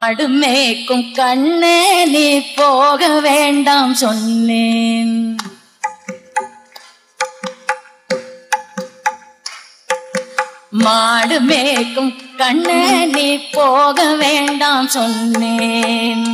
அடுமேக்கும் கண்ணே நீ போக வேண்டாம் சொன்னேன் மாடு மேய்க்கும் கண்ணே நீ போக வேண்டாம் சொன்னேன்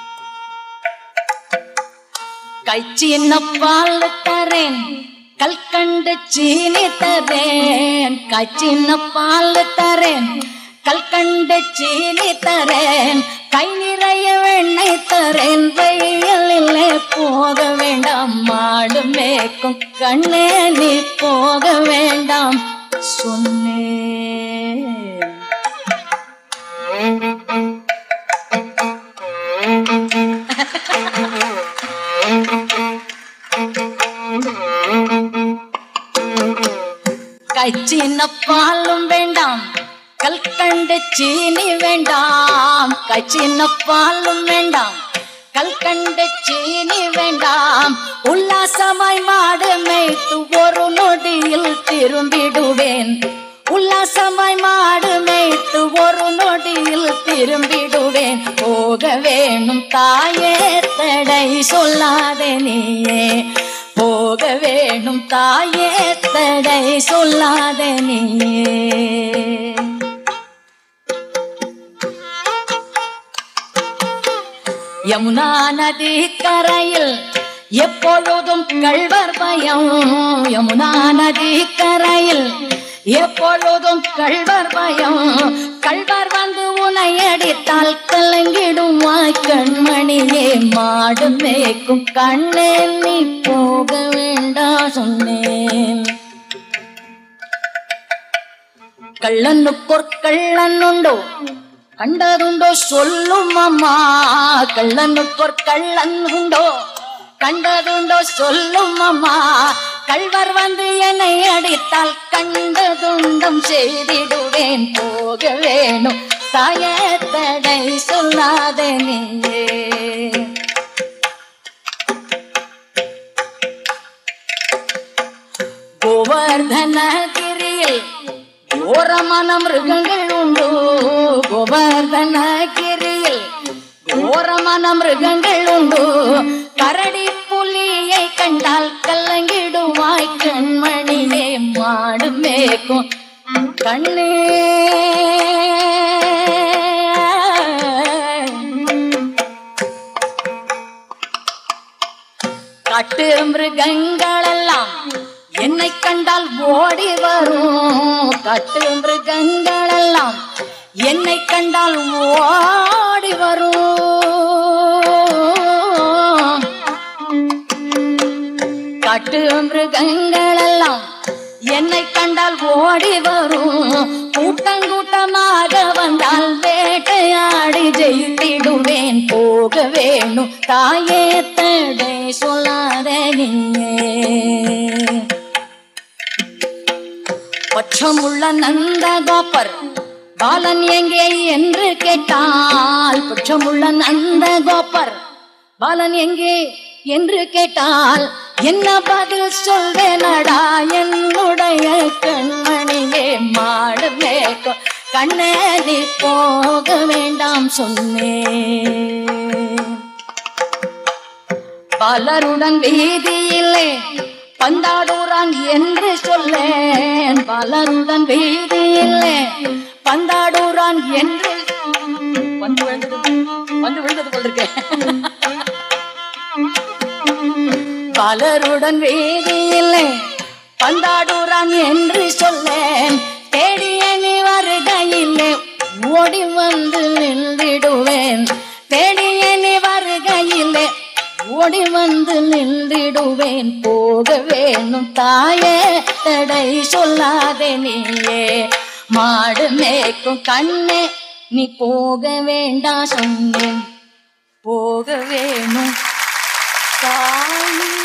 கை சின்ன பால் தரேன் கல்கண்டு சீனி தரேன் கை சின்ன பால் தரேன் கல்கண்டு சீனி தரேன் கை நிறைய வெண்ணெய் தரேன் வெயிலிலே போக வேண்டாம் மாடு மேய்க்கும் கண்ணே நீ போக வேண்டாம் சொன்னேன் கச்சின பாலும் வேண்டாம் கல்கண்டு சீனி வேண்டாம் கச்சின பாலும் வேண்டாம் கல்கண்டு சீனி வேண்டாம் உல்லாசமாய் மாடு மேய்த்து ஒரு நொடியில் திரும்பிடுவேன் உல்லாசமாய் மாடு மேய்த்து ஒரு நொடியில் திரும்பிடுவேன் போக வேணும் தாயே தடை சொல்லாதே நீயே போக வேணும் தாயே தடை சொல்லாதே நீயே யமுனா நதி கரையில் எப்பொழுதும் கள்வர் பயம் யமுனா நதி கரையில் எப்பொழுதும் கள்வர் பயம் கள்வர் வந்து உனை அடித்தால் கலங்கிடும் கண்மணியே மாடு மேய்க்கும் கண்ணே நீ போக வேண்டாம் சொன்னேன் கள்ளனுக்கொர் கள்ளன் உண்டோ கண்டதுண்டோ சொல்லும் அம்மா கள்ளனுக்கொர் கள்ளன் உண்டோ கண்டதுண்டோ சொல்லும் அம்மா கள்வர் வந்து என்னை அடித்தால் கண்டதுண்டம் செய்திடுவேன் போக வேணும் தாய தடை சொல்லாத நீயே கோவர்தனகிரியில் ஓரமான மிருகங்கள் உண்டு கோவர்தனகிரியில் ஓரமான மிருகங்கள் உண்டு கரடி புலியை கண்டால் கலங்கிடுவாய் கண்மணியே மாடு மேய்க்கும் கண்ணே காட்டு மிருகங்களெல்லாம் என்னை கண்டால் ஓடி வரும் காட்டு மிருகங்களெல்லாம் என்னை கண்டால் ஓடி வரும் காட்டு மிருகங்களெல்லாம் என்னை கண்டால் ஓடி வரும் கூட்டம் கூட்டமாக வந்தால் வேட்டையாடி ஜெயித்திடுவேன் போக வேணும் தாயே தடை சொல்லாத நீயே பட்சமுள்ள நந்த கோப்பர் பாலன் எங்கே என்று கேட்டால் பட்சமுள்ள நந்த கோப்பர் பாலன் எங்கே என்று கேட்டால் என்ன பதில் சொல்வேனடா என்னுடைய கண்மணியே மாடு மேய்க்கும் கண்ணே நீ போக வேண்டாம் சொன்னேன் பலருடன் வீதியிலே பந்தாடுறான் என்று சொல்லேன் பலருடன் வீதியிலே பந்தாடுறான் என்று வந்து விழுந்தது வந்து விழுந்தது போல் இருக்கேன் பலருடன் வீதியிலே பந்தாடுறான் என்று சொல்லேன் தேடிய நீ வருகையிலே ஓடி வந்து நின்றிடுவேன் தேடிய நீ வருகையிலே ஓடி வந்து நின்றிடுவேன் போக வேணும் தாயே தடை சொல்லாதே நீயே மாடு மேய்க்கும் கண்ணே நீ போக வேண்டாம் சொன்னேன் போக வேணும் தாயே